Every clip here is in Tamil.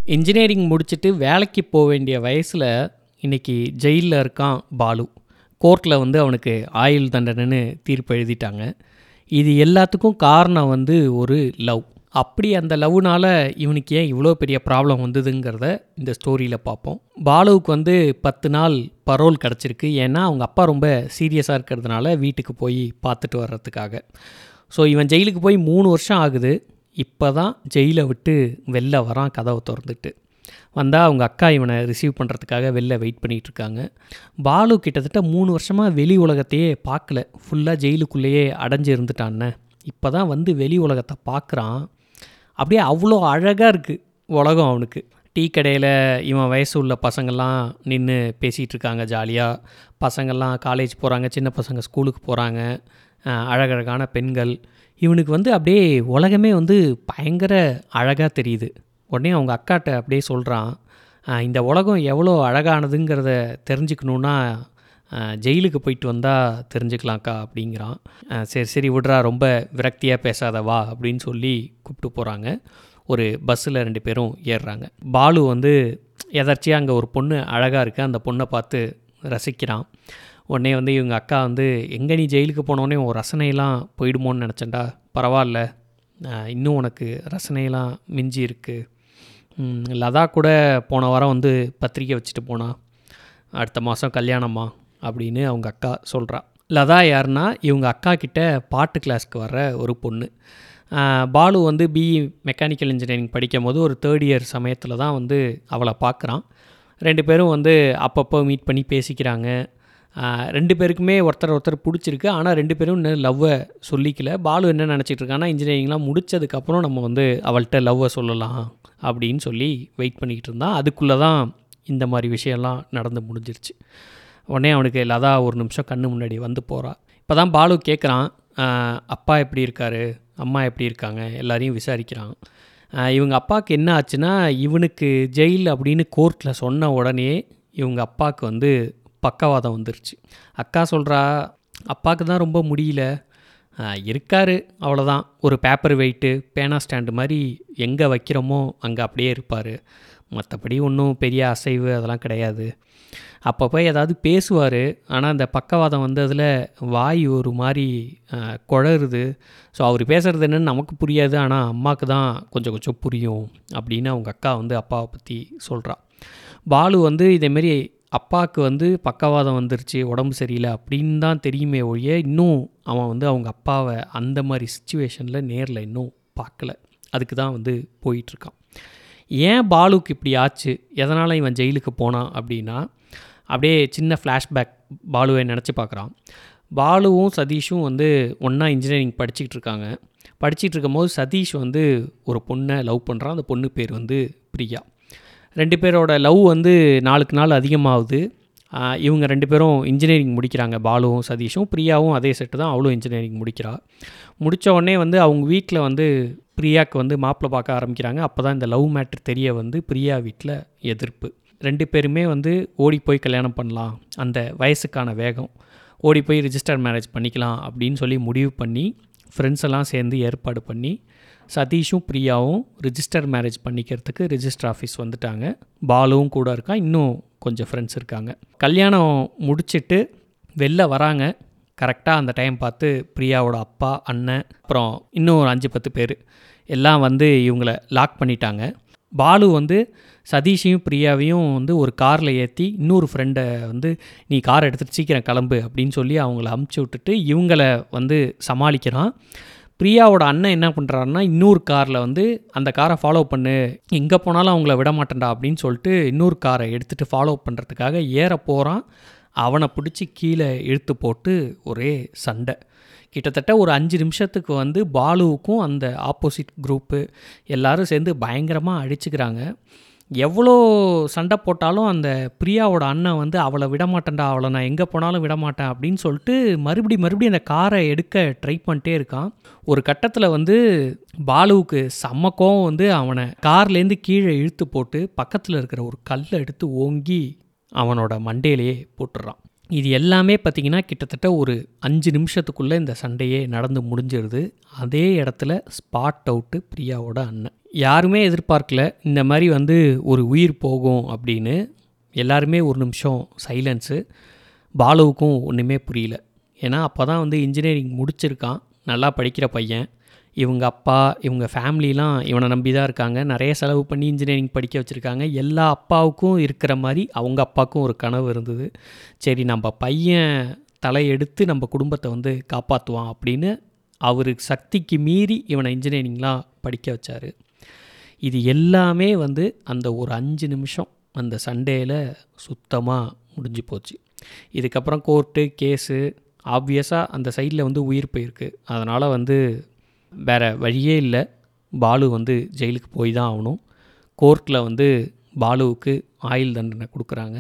இன்ஜினியரிங் முடிச்சுட்டு வேலைக்கு போக வேண்டிய வயசில் இன்றைக்கி ஜெயிலில் இருக்கான் பாலு கோர்ட்டில் வந்து அவனுக்கு ஆயுள் தண்டனைன்னு தீர்ப்பு எழுதிட்டாங்க இது எல்லாத்துக்கும் காரணம் வந்து ஒரு லவ் அப்படி அந்த லவ்னால இவனுக்கு ஏன் இவ்வளோ பெரிய ப்ராப்ளம் வந்ததுங்கிறத இந்த ஸ்டோரியில் பார்ப்போம் பாலுவுக்கு வந்து பத்து நாள் பரோல் கிடச்சிருக்கு ஏன்னா அவங்க அப்பா ரொம்ப சீரியஸாக இருக்கிறதுனால வீட்டுக்கு போய் பார்த்துட்டு வர்றதுக்காக ஸோ இவன் ஜெயிலுக்கு போய் மூணு வருஷம் ஆகுது இப்போ தான் ஜெயிலை விட்டு வெளில வரான் கதவை திறந்துட்டு வந்தால் அவங்க அக்கா இவனை ரிசீவ் பண்ணுறதுக்காக வெளில வெயிட் பண்ணிகிட்டு இருக்காங்க பாலு கிட்டத்தட்ட மூணு வருஷமாக வெளி உலகத்தையே பார்க்கல ஃபுல்லாக ஜெயிலுக்குள்ளேயே அடைஞ்சு இருந்துட்டான்னு இப்போ தான் வந்து வெளி உலகத்தை பார்க்குறான் அப்படியே அவ்வளோ அழகாக இருக்குது உலகம் அவனுக்கு டீ கடையில் இவன் வயசு உள்ள பசங்கள்லாம் நின்று பேசிகிட்டு இருக்காங்க ஜாலியாக பசங்கள்லாம் காலேஜ் போகிறாங்க சின்ன பசங்க ஸ்கூலுக்கு போகிறாங்க அழகழகான பெண்கள் இவனுக்கு வந்து அப்படியே உலகமே வந்து பயங்கர அழகாக தெரியுது உடனே அவங்க அக்காட்ட அப்படியே சொல்கிறான் இந்த உலகம் எவ்வளோ அழகானதுங்கிறத தெரிஞ்சுக்கணுன்னா ஜெயிலுக்கு போயிட்டு வந்தால் தெரிஞ்சுக்கலாம்க்கா அப்படிங்கிறான் சரி சரி விட்றா ரொம்ப விரக்தியாக பேசாத வா அப்படின்னு சொல்லி கூப்பிட்டு போகிறாங்க ஒரு பஸ்ஸில் ரெண்டு பேரும் ஏறுறாங்க பாலு வந்து எதர்ச்சியாக அங்கே ஒரு பொண்ணு அழகாக இருக்குது அந்த பொண்ணை பார்த்து ரசிக்கிறான் உடனே வந்து இவங்க அக்கா வந்து எங்கே நீ ஜெயிலுக்கு போனோடனே உன் ரசனையெல்லாம் போயிடுமோன்னு நினச்சேன்டா பரவாயில்ல இன்னும் உனக்கு ரசனையெல்லாம் மிஞ்சி இருக்குது லதா கூட போன வாரம் வந்து பத்திரிக்கை வச்சுட்டு போனா அடுத்த மாதம் கல்யாணமா அப்படின்னு அவங்க அக்கா சொல்கிறா லதா யாருன்னா இவங்க அக்கா கிட்ட பாட்டு கிளாஸ்க்கு வர்ற ஒரு பொண்ணு பாலு வந்து பிஇ மெக்கானிக்கல் இன்ஜினியரிங் படிக்கும் போது ஒரு தேர்ட் இயர் சமயத்தில் தான் வந்து அவளை பார்க்குறான் ரெண்டு பேரும் வந்து அப்பப்போ மீட் பண்ணி பேசிக்கிறாங்க ரெண்டு பேருக்குமே ஒருத்தர் ஒருத்தர் பிடிச்சிருக்கு ஆனால் ரெண்டு பேரும் இன்னும் லவ்வை சொல்லிக்கல பாலு என்ன நினச்சிட்டு இருக்கான்னா இன்ஜினியரிங்லாம் முடித்ததுக்கப்புறம் நம்ம வந்து அவள்கிட்ட லவ்வை சொல்லலாம் அப்படின்னு சொல்லி வெயிட் பண்ணிக்கிட்டு இருந்தான் அதுக்குள்ளே தான் இந்த மாதிரி விஷயம்லாம் நடந்து முடிஞ்சிருச்சு உடனே அவனுக்கு லதா ஒரு நிமிஷம் கண்ணு முன்னாடி வந்து போகிறா இப்போ தான் பாலு கேட்குறான் அப்பா எப்படி இருக்கார் அம்மா எப்படி இருக்காங்க எல்லாரையும் விசாரிக்கிறான் இவங்க அப்பாவுக்கு என்ன ஆச்சுன்னா இவனுக்கு ஜெயில் அப்படின்னு கோர்ட்டில் சொன்ன உடனே இவங்க அப்பாவுக்கு வந்து பக்கவாதம் வந்துருச்சு அக்கா சொல்கிறா அப்பாவுக்கு தான் ரொம்ப முடியல இருக்கார் அவ்வளோதான் ஒரு பேப்பர் வெயிட்டு பேனா ஸ்டாண்டு மாதிரி எங்கே வைக்கிறோமோ அங்கே அப்படியே இருப்பார் மற்றபடி ஒன்றும் பெரிய அசைவு அதெல்லாம் கிடையாது அப்பப்போ ஏதாவது பேசுவார் ஆனால் அந்த பக்கவாதம் வந்ததில் வாய் ஒரு மாதிரி குழருது ஸோ அவர் பேசுகிறது என்னன்னு நமக்கு புரியாது ஆனால் அம்மாவுக்கு தான் கொஞ்சம் கொஞ்சம் புரியும் அப்படின்னு அவங்க அக்கா வந்து அப்பாவை பற்றி சொல்கிறா பாலு வந்து இதேமாரி அப்பாவுக்கு வந்து பக்கவாதம் வந்துருச்சு உடம்பு சரியில்லை அப்படின்னு தான் தெரியுமே ஒழிய இன்னும் அவன் வந்து அவங்க அப்பாவை அந்த மாதிரி சுச்சுவேஷனில் நேரில் இன்னும் பார்க்கல அதுக்கு தான் வந்து போயிட்டுருக்கான் ஏன் பாலுக்கு இப்படி ஆச்சு எதனால் இவன் ஜெயிலுக்கு போனான் அப்படின்னா அப்படியே சின்ன ஃப்ளாஷ்பேக் பாலுவை நினச்சி பார்க்குறான் பாலுவும் சதீஷும் வந்து ஒன்றா இன்ஜினியரிங் படிச்சுக்கிட்டு இருக்காங்க படிச்சுட்டு இருக்கும்போது சதீஷ் வந்து ஒரு பொண்ணை லவ் பண்ணுறான் அந்த பொண்ணு பேர் வந்து பிரியா ரெண்டு பேரோட லவ் வந்து நாளுக்கு நாள் அதிகமாகுது இவங்க ரெண்டு பேரும் இன்ஜினியரிங் முடிக்கிறாங்க பாலுவும் சதீஷும் பிரியாவும் அதே செட்டு தான் அவளும் இன்ஜினியரிங் முடிக்கிறா முடித்த உடனே வந்து அவங்க வீட்டில் வந்து பிரியாவுக்கு வந்து மாப்பிள்ளை பார்க்க ஆரம்பிக்கிறாங்க அப்போ தான் இந்த லவ் மேட்ரு தெரிய வந்து பிரியா வீட்டில் எதிர்ப்பு ரெண்டு பேருமே வந்து ஓடி போய் கல்யாணம் பண்ணலாம் அந்த வயசுக்கான வேகம் ஓடி போய் ரிஜிஸ்டர் மேரேஜ் பண்ணிக்கலாம் அப்படின்னு சொல்லி முடிவு பண்ணி ஃப்ரெண்ட்ஸ் எல்லாம் சேர்ந்து ஏற்பாடு பண்ணி சதீஷும் பிரியாவும் ரிஜிஸ்டர் மேரேஜ் பண்ணிக்கிறதுக்கு ரிஜிஸ்டர் ஆஃபீஸ் வந்துட்டாங்க பாலுவும் கூட இருக்கான் இன்னும் கொஞ்சம் ஃப்ரெண்ட்ஸ் இருக்காங்க கல்யாணம் முடிச்சுட்டு வெளில வராங்க கரெக்டாக அந்த டைம் பார்த்து பிரியாவோட அப்பா அண்ணன் அப்புறம் இன்னும் ஒரு அஞ்சு பத்து பேர் எல்லாம் வந்து இவங்கள லாக் பண்ணிட்டாங்க பாலு வந்து சதீஷையும் பிரியாவையும் வந்து ஒரு காரில் ஏற்றி இன்னொரு ஃப்ரெண்டை வந்து நீ கார் எடுத்துகிட்டு சீக்கிரம் கிளம்பு அப்படின்னு சொல்லி அவங்கள அமுச்சு விட்டுட்டு இவங்கள வந்து சமாளிக்கிறான் பிரியாவோட அண்ணன் என்ன பண்ணுறாருன்னா இன்னொரு காரில் வந்து அந்த காரை ஃபாலோ பண்ணு எங்கே போனாலும் அவங்கள விட மாட்டேன்டா அப்படின்னு சொல்லிட்டு இன்னொரு காரை எடுத்துகிட்டு ஃபாலோ பண்ணுறதுக்காக ஏற போகிறான் அவனை பிடிச்சி கீழே இழுத்து போட்டு ஒரே சண்டை கிட்டத்தட்ட ஒரு அஞ்சு நிமிஷத்துக்கு வந்து பாலுவுக்கும் அந்த ஆப்போசிட் குரூப்பு எல்லோரும் சேர்ந்து பயங்கரமாக அடிச்சுக்கிறாங்க எவ்வளோ சண்டை போட்டாலும் அந்த பிரியாவோட அண்ணன் வந்து அவளை விடமாட்டேன்டா அவளை நான் எங்கே போனாலும் விடமாட்டேன் அப்படின்னு சொல்லிட்டு மறுபடி மறுபடியும் அந்த காரை எடுக்க ட்ரை பண்ணிட்டே இருக்கான் ஒரு கட்டத்தில் வந்து பாலுவுக்கு செம்ம கோவம் வந்து அவனை கார்லேருந்து கீழே இழுத்து போட்டு பக்கத்தில் இருக்கிற ஒரு கல்லை எடுத்து ஓங்கி அவனோட மண்டையிலேயே போட்டுடுறான் இது எல்லாமே பார்த்திங்கன்னா கிட்டத்தட்ட ஒரு அஞ்சு நிமிஷத்துக்குள்ளே இந்த சண்டையே நடந்து முடிஞ்சிருது அதே இடத்துல ஸ்பாட் அவுட்டு பிரியாவோட அண்ணன் யாருமே எதிர்பார்க்கல இந்த மாதிரி வந்து ஒரு உயிர் போகும் அப்படின்னு எல்லாருமே ஒரு நிமிஷம் சைலன்ஸு பாலுவுக்கும் ஒன்றுமே புரியல ஏன்னா அப்போ தான் வந்து இன்ஜினியரிங் முடிச்சிருக்கான் நல்லா படிக்கிற பையன் இவங்க அப்பா இவங்க ஃபேமிலிலாம் இவனை நம்பி தான் இருக்காங்க நிறைய செலவு பண்ணி இன்ஜினியரிங் படிக்க வச்சுருக்காங்க எல்லா அப்பாவுக்கும் இருக்கிற மாதிரி அவங்க அப்பாவுக்கும் ஒரு கனவு இருந்தது சரி நம்ம பையன் தலையெடுத்து நம்ம குடும்பத்தை வந்து காப்பாற்றுவான் அப்படின்னு அவருக்கு சக்திக்கு மீறி இவனை இன்ஜினியரிங்லாம் படிக்க வச்சார் இது எல்லாமே வந்து அந்த ஒரு அஞ்சு நிமிஷம் அந்த சண்டேயில் சுத்தமாக முடிஞ்சு போச்சு இதுக்கப்புறம் கோர்ட்டு கேஸு ஆப்வியஸாக அந்த சைடில் வந்து உயிர் போயிருக்கு அதனால் வந்து வேறு வழியே இல்லை பாலு வந்து ஜெயிலுக்கு போய் தான் ஆகணும் கோர்ட்டில் வந்து பாலுவுக்கு ஆயுள் தண்டனை கொடுக்குறாங்க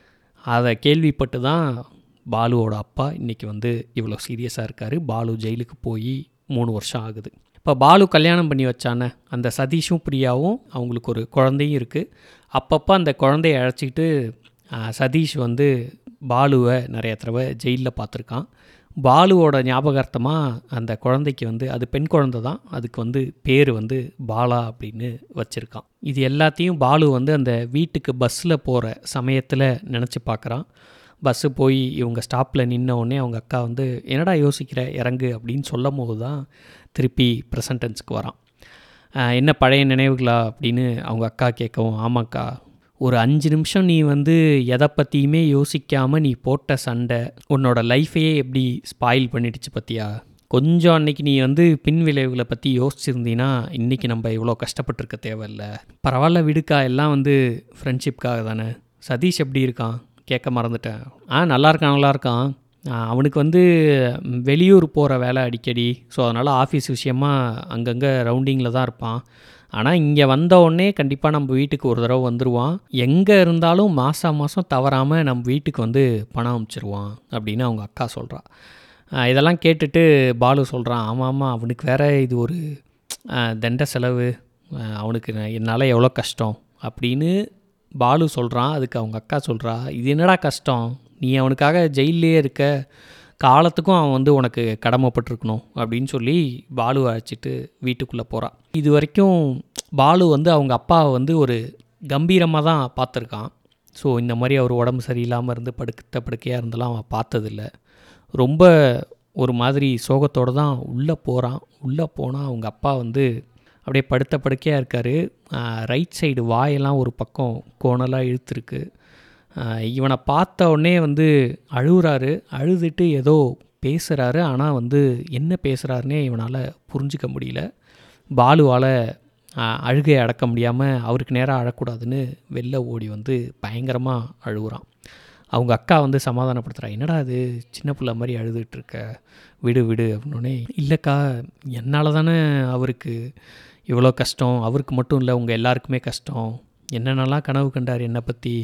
அதை கேள்விப்பட்டு தான் பாலுவோட அப்பா இன்றைக்கி வந்து இவ்வளோ சீரியஸாக இருக்கார் பாலு ஜெயிலுக்கு போய் மூணு வருஷம் ஆகுது இப்போ பாலு கல்யாணம் பண்ணி வச்சானே அந்த சதீஷும் பிரியாவும் அவங்களுக்கு ஒரு குழந்தையும் இருக்குது அப்பப்போ அந்த குழந்தைய அழைச்சிக்கிட்டு ஆ, சதீஷ் வந்து பாலுவை நிறைய தடவை ஜெயிலில் பார்த்துருக்கான் பாலுவோட ஞாபகார்த்தமாக அந்த குழந்தைக்கு வந்து அது பெண் குழந்தை தான் அதுக்கு வந்து பேர் வந்து பாலா அப்படின்னு வச்சுருக்கான் இது எல்லாத்தையும் பாலு வந்து அந்த வீட்டுக்கு பஸ்ஸில் போகிற சமயத்தில் நினச்சி பார்க்குறான் பஸ்ஸு போய் இவங்க ஸ்டாப்பில் நின்ன உடனே அவங்க அக்கா வந்து என்னடா யோசிக்கிற இறங்கு அப்படின்னு சொல்லும் போது தான் திருப்பி ப்ரெசன்டென்ஸ்க்கு வரான் ஆஹ் என்ன பழைய நினைவுகளா அப்படின்னு அவங்க அக்கா கேட்கவும் ஆமாக்கா ஒரு அஞ்சு நிமிஷம் நீ வந்து எதை பற்றியுமே யோசிக்காமல் நீ போட்ட சண்டை உன்னோட லைஃபையே எப்படி ஸ்பாயில் பண்ணிடுச்சு பத்தியா கொஞ்சம் அன்னைக்கு நீ வந்து பின் விளைவுகளை பற்றி யோசிச்சிருந்தீன்னா இன்றைக்கி நம்ம இவ்வளோ கஷ்டப்பட்டிருக்க தேவையில்ல பரவாயில்ல விடுக்கா எல்லாம் வந்து ஃப்ரெண்ட்ஷிப்காக தானே சதீஷ் எப்படி இருக்கான் கேட்க மறந்துட்டேன் ஆ நல்லா இருக்கான் நல்லா இருக்கான் ஆ, அவனுக்கு வந்து ம், வெளியூர் போகிற வேலை அடிக்கடி ஸோ அதனால் ஆஃபீஸ் விஷயமா அங்கங்கே ரவுண்டிங்கில் தான் இருப்பான் ஆனால் இங்கே வந்த உடனே கண்டிப்பாக நம்ம வீட்டுக்கு ஒரு தடவை வந்துடுவான் எங்கே இருந்தாலும் மாதம் மாதம் தவறாமல் நம்ம வீட்டுக்கு வந்து பணம் அனுப்பிச்சிருவான் அப்படின்னு அவங்க அக்கா சொல்கிறா இதெல்லாம் கேட்டுட்டு பாலு சொல்கிறான் ஆமாம் ஆமாம் அவனுக்கு வேற இது ஒரு ஆ, தண்ட செலவு ஆ, அவனுக்கு நான் என்னால் எவ்வளோ கஷ்டம் அப்படின்னு பாலு சொல்கிறான் அதுக்கு அவங்க அக்கா சொல்கிறா இது என்னடா கஷ்டம் நீ அவனுக்காக ஜெயிலே இருக்க காலத்துக்கும் அவன் வந்து உனக்கு கடமைப்பட்டிருக்கணும் அப்படின்னு சொல்லி பாலுவை அழைச்சிட்டு வீட்டுக்குள்ளே போகிறான் இது வரைக்கும் பாலு வந்து அவங்க அப்பாவை வந்து ஒரு கம்பீரமாக தான் பார்த்துருக்கான் ஸோ இந்த மாதிரி அவர் உடம்பு சரியில்லாமல் இருந்து படுத்த படுக்கையாக இருந்தெல்லாம் அவன் பார்த்ததில்ல ரொம்ப ஒரு மாதிரி சோகத்தோடு தான் உள்ளே போகிறான் உள்ளே போனால் அவங்க அப்பா வந்து அப்படியே படுத்த படுக்கையாக இருக்கார் ரைட் சைடு வாயெல்லாம் ஒரு பக்கம் கோணலாக இழுத்துருக்கு ஆஹ் இவனை பார்த்த உடனே வந்து அழுகுறாரு அழுதுட்டு ஏதோ பேசுகிறாரு ஆனால் வந்து என்ன பேசுகிறாருன்னே இவனால் புரிஞ்சிக்க முடியல பாலுவால் அழுகையை அடக்க முடியாமல் அவருக்கு நேராக அழக்கூடாதுன்னு வெளில ஓடி வந்து பயங்கரமாக அழுகுறான் அவங்க அக்கா வந்து சமாதானப்படுத்துகிறா என்னடா இது சின்ன பிள்ளை மாதிரி அழுதுட்டு இருக்க விடு விடு அப்படின்னோடனே இல்லைக்கா என்னால் தானே அவருக்கு இவ்வளோ கஷ்டம் அவருக்கு மட்டும் இல்லை உங்கள் எல்லாருக்குமே கஷ்டம் என்னென்னலாம் கனவு கண்டார் என்னை பற்றி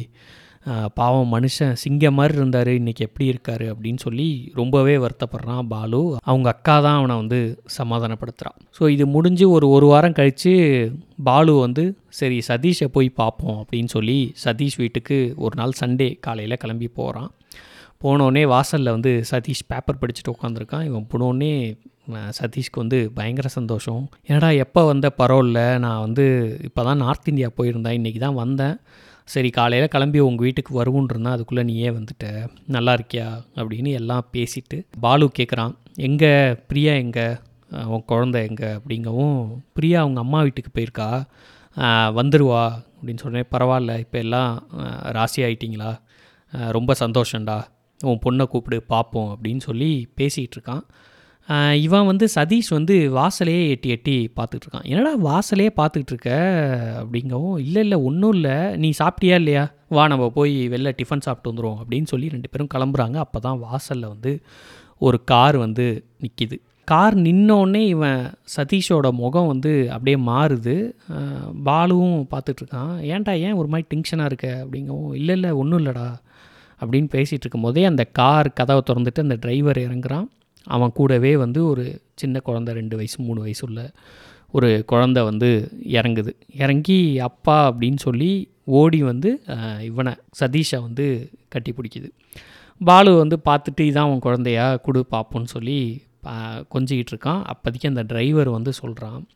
பாவம் மனுஷன் சிங்கம் மாதிரி இருந்தார் இன்றைக்கி எப்படி இருக்கார் அப்படின்னு சொல்லி ரொம்பவே வருத்தப்படுறான் பாலு அவங்க அக்கா தான் அவனை வந்து சமாதானப்படுத்துகிறான் ஸோ இது முடிஞ்சு ஒரு ஒரு வாரம் கழித்து பாலு வந்து சரி சதீஷை போய் பார்ப்போம் அப்படின்னு சொல்லி சதீஷ் வீட்டுக்கு ஒரு நாள் சண்டே காலையில் கிளம்பி போகிறான் போனோடனே வாசலில் வந்து சதீஷ் பேப்பர் படிச்சுட்டு உட்காந்துருக்கான் இவன் போனோடனே அஹ், சதீஷ்க்கு வந்து பயங்கர சந்தோஷம் என்னடா எப்போ வந்த பரவாயில்ல நான் வந்து இப்போ தான் நார்த் இந்தியா போயிருந்தேன் இன்றைக்கி தான் வந்தேன் சரி காலையில் கிளம்பி உங்கள் வீட்டுக்கு வருவோன்னு இருந்தால் அதுக்குள்ளே நீயே வந்துட்ட நல்லா இருக்கியா அப்படின்னு எல்லாம் பேசிட்டு பாலு கேட்குறான் எங்கே பிரியா எங்கே உன் குழந்தை எங்கே அப்படிங்கவும் பிரியா அவங்க அம்மா வீட்டுக்கு போயிருக்கா அஹ், வந்துருவா அப்படின்னு சொன்னேன் பரவாயில்ல இப்போ எல்லாம் அஹ், ராசி ஆயிட்டிங்களா அஹ், ரொம்ப சந்தோஷம்டா உன் பொண்ணை கூப்பிடு பார்ப்போம் அப்படின்னு சொல்லி பேசிகிட்டு இருக்கான் ஆஹ் இவன் வந்து சதீஷ் வந்து வாசலையே எட்டி எட்டி பார்த்துட்டு இருக்கான் என்னடா வாசலையே பார்த்துக்கிட்டு இருக்க அப்படிங்கவும் இல்லை இல்லை ஒன்றும் இல்லை நீ சாப்பிட்டியா இல்லையா வா நம்ம போய் வெளில டிஃபன் சாப்பிட்டு வந்துடுவோம் அப்படின்னு சொல்லி ரெண்டு பேரும் கிளம்புறாங்க அப்போ தான் வாசலில் வந்து ஒரு கார் வந்து நிற்கிது கார் நின்னோடனே இவன் சதீஷோட முகம் வந்து அப்படியே மாறுது ஆஹ் பாலுவும் பார்த்துட்டு இருக்கான் ஏன்டா ஏன் ஒரு மாதிரி டென்ஷனாக இருக்க அப்படிங்கவும் இல்லை இல்லை ஒன்றும் இல்லைடா அப்படின்னு பேசிகிட்டு இருக்கும்போதே அந்த கார் கதவை திறந்துட்டு அந்த டிரைவர் இறங்குறான் அவன் கூடவே வந்து ஒரு சின்ன குழந்த ரெண்டு வயசு மூணு வயசு உள்ள ஒரு குழந்த வந்து இறங்குது இறங்கி அப்பா அப்படின்னு சொல்லி ஓடி வந்து ஆஹ், இவனை சதீஷை வந்து கட்டி பிடிக்குது பாலு வந்து பார்த்துட்டு இதான் உன் குழந்தையா கொடு பார்ப்போன்னு சொல்லி ஆஹ், கொஞ்சிக்கிட்டு இருக்கான் அப்போதைக்கு அந்த டிரைவர் வந்து சொல்கிறான்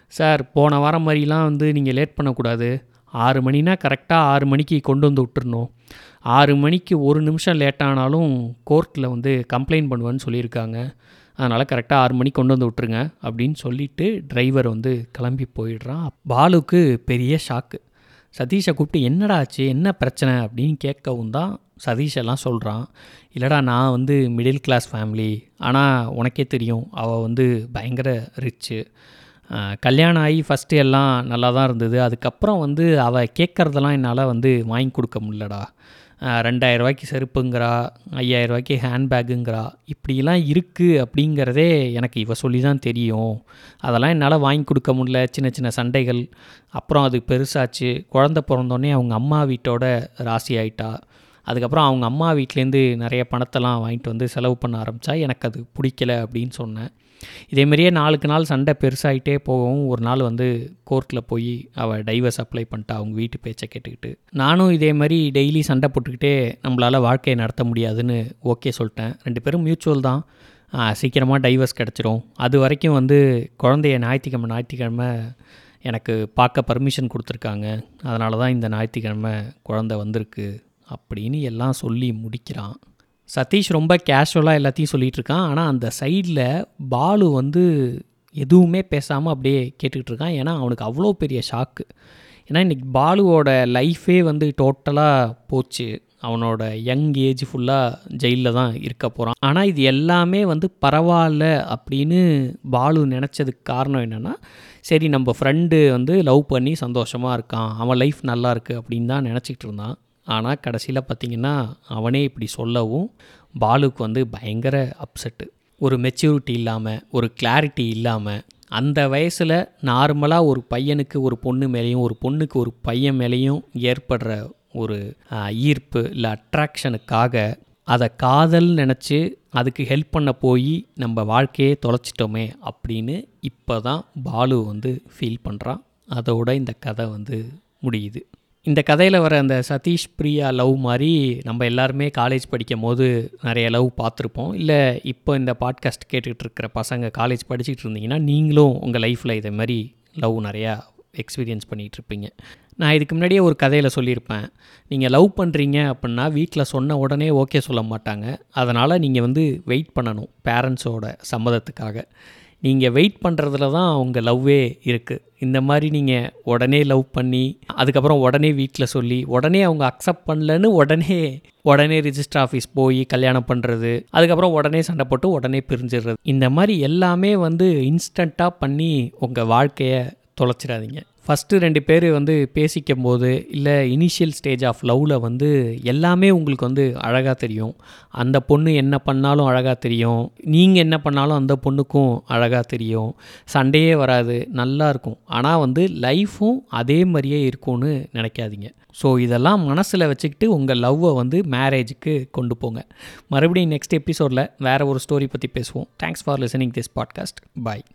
சார் போன வாரம் மாதிரிலாம் வந்து நீங்கள் லேட் பண்ணக்கூடாது ஆறு மணினா கரெக்டாக ஆறு மணிக்கு கொண்டு வந்து விட்டுறணும் ஆறு மணிக்கு ஒரு நிமிஷம் லேட் ஆனாலும் கோர்ட்டில் வந்து கம்ப்ளைண்ட் பண்ணுவேன்னு சொல்லியிருக்காங்க அதனால் கரெக்டாக ஆறு மணிக்கு கொண்டு வந்து விட்டுருங்க அப்படின்னு சொல்லிவிட்டு டிரைவர் வந்து கிளம்பி போயிடுறான் பாலுக்கு பெரிய ஷாக்கு சதீஷை கூப்பிட்டு என்னடா ஆச்சு என்ன பிரச்சனை அப்படின்னு கேட்கவும் தான் சதீஷ் எல்லாம் சொல்கிறான் இல்லைடா நான் வந்து மிடில் கிளாஸ் ஃபேமிலி ஆனால் உனக்கே தெரியும் அவள் வந்து பயங்கர ரிச்சு கல்யாணம் ஆகி ஃபஸ்ட்டு எல்லாம் நல்லா தான் இருந்தது அதுக்கப்புறம் வந்து அவள் கேட்குறதெல்லாம் என்னால் வந்து வாங்கி கொடுக்க முடியலடா ரெண்டாயிரம் ரூபாய்க்கு செருப்புங்கிறா ஐயாயிரம் ரூபாய்க்கு ஹேண்ட்பேக்குங்கிறா இப்படிலாம் இருக்குது அப்படிங்கிறதே எனக்கு இவ சொல்லி தான் தெரியும் அதெல்லாம் என்னால் வாங்கி கொடுக்க முடியல சின்ன சின்ன சண்டைகள் அப்புறம் அது பெருசாச்சு குழந்த பிறந்தோடனே அவங்க அம்மா வீட்டோட ராசி ஆயிட்டா அதுக்கப்புறம் அவங்க அம்மா வீட்டிலேருந்து நிறைய பணத்தெல்லாம் வாங்கிட்டு வந்து செலவு பண்ண ஆரம்பித்தா எனக்கு அது பிடிக்கல அப்படின்னு சொன்னேன் இதேமாரியே நாளுக்கு நாள் சண்டை பெருசாகிட்டே போகவும் ஒரு நாள் வந்து கோர்ட்டில் போய் அவள் டைவர்ஸ் அப்ளை பண்ணிட்டா அவங்க வீட்டு பேச்சை கேட்டுக்கிட்டு நானும் இதே மாதிரி டெய்லி சண்டை போட்டுக்கிட்டே நம்மளால் வாழ்க்கையை நடத்த முடியாதுன்னு ஓகே சொல்லிட்டேன் ரெண்டு பேரும் மியூச்சுவல் தான் சீக்கிரமாக டைவர்ஸ் கிடச்சிரும் அது வரைக்கும் வந்து குழந்தைய ஞாயிற்றுக்கிழமை ஞாயிற்றுக்கிழமை எனக்கு பார்க்க பர்மிஷன் கொடுத்துருக்காங்க அதனால தான் இந்த ஞாயிற்றுக்கிழமை குழந்த வந்திருக்கு அப்படின்னு எல்லாம் சொல்லி முடிக்கிறான் சதீஷ் ரொம்ப கேஷுவலாக எல்லாத்தையும் சொல்லிகிட்டு இருக்கான் ஆனால் அந்த சைடில் பாலு வந்து எதுவுமே பேசாமல் அப்படியே கேட்டுக்கிட்டு இருக்கான் ஏன்னா அவனுக்கு அவ்வளோ பெரிய ஷாக்கு ஏன்னா இன்றைக்கி பாலுவோட லைஃபே வந்து டோட்டலாக போச்சு அவனோட யங் ஏஜ் ஃபுல்லாக ஜெயிலில் தான் இருக்க போகிறான் ஆனால் இது எல்லாமே வந்து பரவாயில்ல அப்படின்னு பாலு நினச்சதுக்கு காரணம் என்னென்னா சரி நம்ம ஃப்ரெண்டு வந்து லவ் பண்ணி சந்தோஷமாக இருக்கான் அவன் லைஃப் நல்லா இருக்குது அப்படின்னு தான் நினச்சிக்கிட்டு இருந்தான் ஆனால் கடைசியில் பார்த்திங்கன்னா அவனே இப்படி சொல்லவும் பாலுக்கு வந்து பயங்கர அப்செட்டு ஒரு மெச்சூரிட்டி இல்லாமல் ஒரு கிளாரிட்டி இல்லாமல் அந்த வயசில் நார்மலாக ஒரு பையனுக்கு ஒரு பொண்ணு மேலேயும் ஒரு பொண்ணுக்கு ஒரு பையன் மேலேயும் ஏற்படுற ஒரு ஈர்ப்பு இல்லை அட்ராக்ஷனுக்காக அதை காதல் நினச்சி அதுக்கு ஹெல்ப் பண்ண போய் நம்ம வாழ்க்கையே தொலைச்சிட்டோமே அப்படின்னு இப்போ தான் பாலு வந்து ஃபீல் பண்ணுறான் அதோட இந்த கதை வந்து முடியுது இந்த கதையில் வர அந்த சதீஷ் பிரியா லவ் மாதிரி நம்ம எல்லாருமே காலேஜ் படிக்கும் போது நிறைய லவ் பார்த்துருப்போம் இல்லை இப்போ இந்த பாட்காஸ்ட் கேட்டுக்கிட்டு இருக்கிற பசங்க காலேஜ் படிச்சுட்டு இருந்தீங்கன்னா நீங்களும் உங்கள் லைஃப்பில் இதே மாதிரி லவ் நிறையா எக்ஸ்பீரியன்ஸ் பண்ணிகிட்ருப்பீங்க நான் இதுக்கு முன்னாடியே ஒரு கதையில் சொல்லியிருப்பேன் நீங்கள் லவ் பண்ணுறீங்க அப்படின்னா வீட்டில் சொன்ன உடனே ஓகே சொல்ல மாட்டாங்க அதனால் நீங்கள் வந்து வெயிட் பண்ணணும் பேரண்ட்ஸோட சம்மதத்துக்காக நீங்கள் வெயிட் பண்ணுறதுல தான் உங்கள் லவ்வே இருக்குது இந்த மாதிரி நீங்கள் உடனே லவ் பண்ணி அதுக்கப்புறம் உடனே வீட்டில் சொல்லி உடனே அவங்க அக்செப்ட் பண்ணலன்னு உடனே உடனே ரிஜிஸ்டர் ஆஃபீஸ் போய் கல்யாணம் பண்ணுறது அதுக்கப்புறம் உடனே சண்டை போட்டு உடனே பிரிஞ்சிடுறது இந்த மாதிரி எல்லாமே வந்து இன்ஸ்டண்ட்டாக பண்ணி உங்கள் வாழ்க்கையை தொலைச்சிடாதீங்க ஃபஸ்ட்டு ரெண்டு பேர் வந்து பேசிக்கும் போது இல்லை இனிஷியல் ஸ்டேஜ் ஆஃப் லவ்வில் வந்து எல்லாமே உங்களுக்கு வந்து அழகாக தெரியும் அந்த பொண்ணு என்ன பண்ணாலும் அழகாக தெரியும் நீங்கள் என்ன பண்ணாலும் அந்த பொண்ணுக்கும் அழகாக தெரியும் சண்டையே வராது நல்லா இருக்கும் ஆனால் வந்து லைஃப்பும் அதே மாதிரியே இருக்கும்னு நினைக்காதீங்க ஸோ இதெல்லாம் மனசில் வச்சுக்கிட்டு உங்கள் லவ்வை வந்து மேரேஜுக்கு கொண்டு போங்க மறுபடியும் நெக்ஸ்ட் எபிசோடில் வேறு ஒரு ஸ்டோரி பற்றி பேசுவோம் thanks for listening this podcast bye